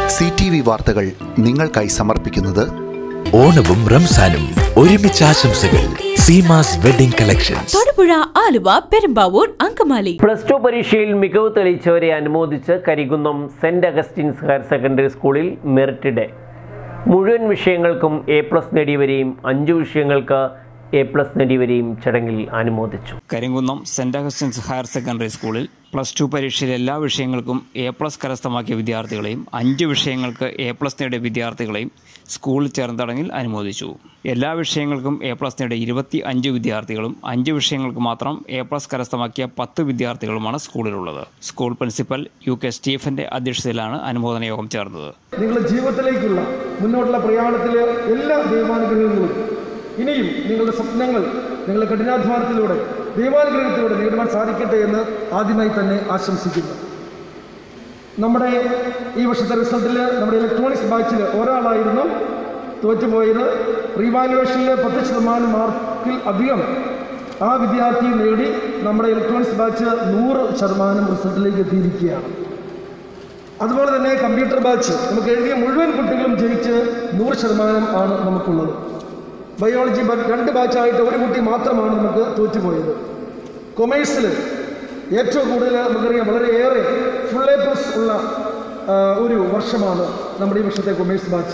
C T V വാർത്തകൾ നിങ്ങൾക്കായി സമർപ്പിക്കുന്നത് ഓണവും റംസാനും ഒരുമിച്ച് ആശംസകൾ Seemas wedding collections Thodupuzha Aluva Perumbavoor Angamaly plus two പരീക്ഷയിൽ മികവ് തെളിയിച്ചവരെ അനുമോദിച്ച് Karikunnam Saint Augustine's higher secondary സ്കൂളിൽ മെറിറ്റ് ഡേ മുഴുവൻ വിഷയങ്ങൾക്കും എ പ്ലസ് നേടിയവരെയും അഞ്ച് വിഷയങ്ങൾക്ക് എ പ്ലസ് നേടിയവരെയും ചടങ്ങിൽ അനുമോദിച്ചു Karinkunnam Saint Augustine's higher secondary സ്കൂളിൽ പ്ലസ് ടു പരീക്ഷയിൽ എല്ലാ വിഷയങ്ങൾക്കും എ പ്ലസ് കരസ്ഥമാക്കിയ വിദ്യാർത്ഥികളെയും അഞ്ച് വിഷയങ്ങൾക്ക് എ പ്ലസ് നേടിയ വിദ്യാർത്ഥികളെയും സ്കൂളിൽ ചേർന്ന ചടങ്ങിൽ അനുമോദിച്ചു എല്ലാ വിഷയങ്ങൾക്കും എ പ്ലസ് നേടിയ ഇരുപത്തി അഞ്ച് വിദ്യാർത്ഥികളും അഞ്ച് വിഷയങ്ങൾക്ക് മാത്രം എ പ്ലസ് കരസ്ഥമാക്കിയ പത്ത് വിദ്യാർത്ഥികളുമാണ് സ്കൂളിലുള്ളത് സ്കൂൾ പ്രിൻസിപ്പൽ യു കെ സ്റ്റീഫന്റെ അധ്യക്ഷതയിലാണ് അനുമോദന യോഗം ചേർന്നത് നിങ്ങളുടെ ജീവിതത്തിലേക്കുള്ള മുന്നോട്ടുള്ള പ്രയാണത്തിലെ എല്ലാ ദൈവാനുഗ്രഹങ്ങളും ഇനിയും നിങ്ങളുടെ സ്വപ്നങ്ങൾ നിങ്ങളുടെ കഠിനാധ്വാനത്തിലൂടെ ദൈവാനുഗ്രഹത്തിലൂടെ നേടുവാൻ സാധിക്കട്ടെ എന്ന് ആദ്യമായി തന്നെ ആശംസിക്കുന്നു നമ്മുടെ ഈ വർഷത്തെ റിസൾട്ടിൽ നമ്മുടെ ഇലക്ട്രോണിക്സ് ബാച്ചിൽ ഒരാളായിരുന്നു തോറ്റുപോയത് റീവാലുവേഷനിൽ പത്ത് ശതമാനം മാർക്കിൽ അധികം ആ വിദ്യാർത്ഥി നേടി നമ്മുടെ ഇലക്ട്രോണിക്സ് ബാച്ച് നൂറ് ശതമാനം റിസൾട്ടിലേക്ക് എത്തിയിരിക്കുകയാണ് അതുപോലെ തന്നെ കമ്പ്യൂട്ടർ ബാച്ച് നമുക്ക് എഴുതിയ മുഴുവൻ കുട്ടികളും ജയിച്ച് നൂറ് ശതമാനം ആണ് നമുക്കുള്ളത് ബയോളജി ബാ- രണ്ട് ബാച്ചായിട്ട് ഒരു കുട്ടി മാത്രമാണ് നമുക്ക് തോറ്റുപോയത് കൊമേഴ്സിൽ ഏറ്റവും കൂടുതൽ നമുക്കറിയാം വളരെയേറെ ഫുൾ എ പ്ലസ് ഉള്ള ആ, ഒരു വർഷമാണ് നമ്മുടെ ഈ വർഷത്തെ കൊമേഴ്സ് ബാച്ച്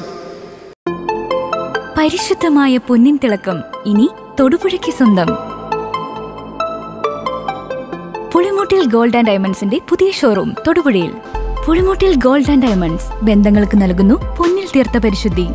പരിശുദ്ധമായ പൊന്നിൻ തിളക്കം ഇനി തൊടുപുഴയ്ക്ക് സ്വന്തം പുളിമൂട്ടിൽ ഗോൾഡ് ആൻഡ് ഡയമണ്ട്സിന്റെ പുതിയ ഷോറൂം തൊടുപുഴയിൽ പുളിമൂട്ടിൽ ഗോൾഡ് ആൻഡ് ഡയമണ്ട്സ് ബന്ധങ്ങൾക്ക് നൽകുന്നു പൊന്നിൽ തീർത്ത പരിശുദ്ധി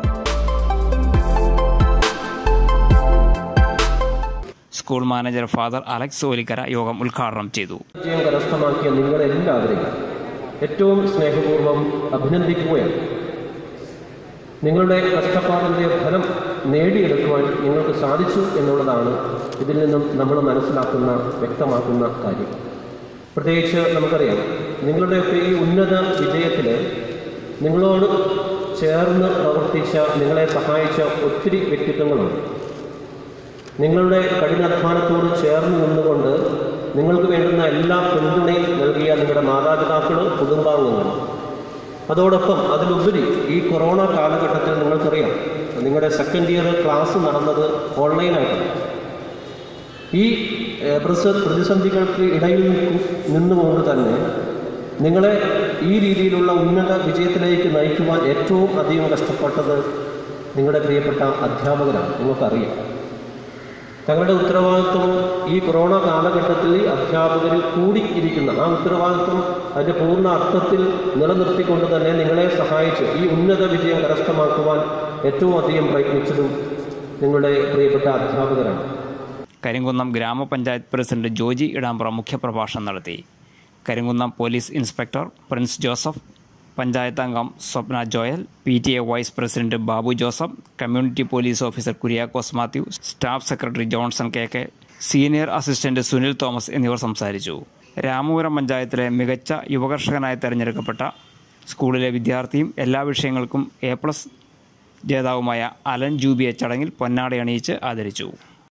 school manager father Alex Olikkara യോഗം ഉദ്ഘാടനം ചെയ്തു വിജയം കരസ്ഥമാക്കിയ നിങ്ങളെല്ലാവരെയും ഏറ്റവും സ്നേഹപൂർവ്വം അഭിനന്ദിക്കുകയാണ് നിങ്ങളുടെ കഷ്ടപ്പാടിൻ്റെ ഫലം നേടിയെടുക്കുവാൻ നിങ്ങൾക്ക് സാധിച്ചു എന്നുള്ളതാണ് ഇതിൽ നിന്നും നമ്മൾ മനസ്സിലാക്കുന്ന വ്യക്തമാക്കുന്ന കാര്യം പ്രത്യേകിച്ച് നമുക്കറിയാം നിങ്ങളുടെയൊക്കെ ഈ ഉന്നത വിജയത്തിൽ നിങ്ങളോട് ചേർന്ന് പ്രവർത്തിച്ച നിങ്ങളെ സഹായിച്ച ഒത്തിരി വ്യക്തിത്വങ്ങളുണ്ട് നിങ്ങളുടെ കഠിനാധ്വാനത്തോട് ചേർന്ന് നിന്നുകൊണ്ട് നിങ്ങൾക്ക് വേണ്ടുന്ന എല്ലാ പിന്തുണയും നൽകിയ നിങ്ങളുടെ മാതാപിതാക്കൾ കുടുംബാംഗങ്ങൾ അതോടൊപ്പം അതിലുപരി ഈ കൊറോണ കാലഘട്ടത്തിൽ നിങ്ങൾക്കറിയാം നിങ്ങളുടെ സെക്കൻഡ് ഇയർ ക്ലാസ് നടന്നത് ഓൺലൈനായിട്ടാണ് ഈ ഏഹ്, പ്രസ- പ്രതിസന്ധികൾക്ക് ഇടയിൽ നിൽക്കു- നിന്നുകൊണ്ട് തന്നെ നിങ്ങളെ ഈ രീതിയിലുള്ള ഉന്നത വിജയത്തിലേക്ക് നയിക്കുവാൻ ഏറ്റവും അധികം കഷ്ടപ്പെട്ടത് നിങ്ങളുടെ പ്രിയപ്പെട്ട അധ്യാപകരാണ് നിങ്ങൾക്കറിയാം തങ്ങളുടെ ഉത്തരവാദിത്വം ഈ കൊറോണ കാലഘട്ടത്തിൽ അധ്യാപകരിൽ കൂടിയിരിക്കുന്ന ആ ഉത്തരവാദിത്വം അതിൻ്റെ പൂർണ്ണ അർത്ഥത്തിൽ നിലനിർത്തിക്കൊണ്ട് തന്നെ നിങ്ങളെ സഹായിച്ച് ഈ ഉന്നത വിജയം കരസ്ഥമാക്കുവാൻ ഏറ്റവും അധികം പ്രയത്നിച്ചതും നിങ്ങളുടെ പ്രിയപ്പെട്ട അധ്യാപകരാണ് കരിങ്കുന്നം ഗ്രാമപഞ്ചായത്ത് പ്രസിഡന്റ് ജോജി ഇടാമ്പ്ര മുഖ്യപ്രഭാഷണം നടത്തി കരിങ്കുന്നം പോലീസ് ഇൻസ്പെക്ടർ പ്രിൻസ് ജോസഫ് പഞ്ചായത്ത് അംഗം Swapna Joel P T A vice president Babu Joseph community police officer Kuriakose Mathew staff secretary Johnson K K senior assistant Sunil Thomas എന്നിവർ സംസാരിച്ചു രാമപുരം പഞ്ചായത്തിലെ മികച്ച യുവകർഷകനായി തെരഞ്ഞെടുക്കപ്പെട്ട സ്കൂളിലെ വിദ്യാർത്ഥിയും എല്ലാ വിഷയങ്ങൾക്കും എ പ്ലസ് ജേതാവുമായ അലൻ ജൂബിയെ ചടങ്ങിൽ പൊന്നാട അണിയിച്ച് ആദരിച്ചു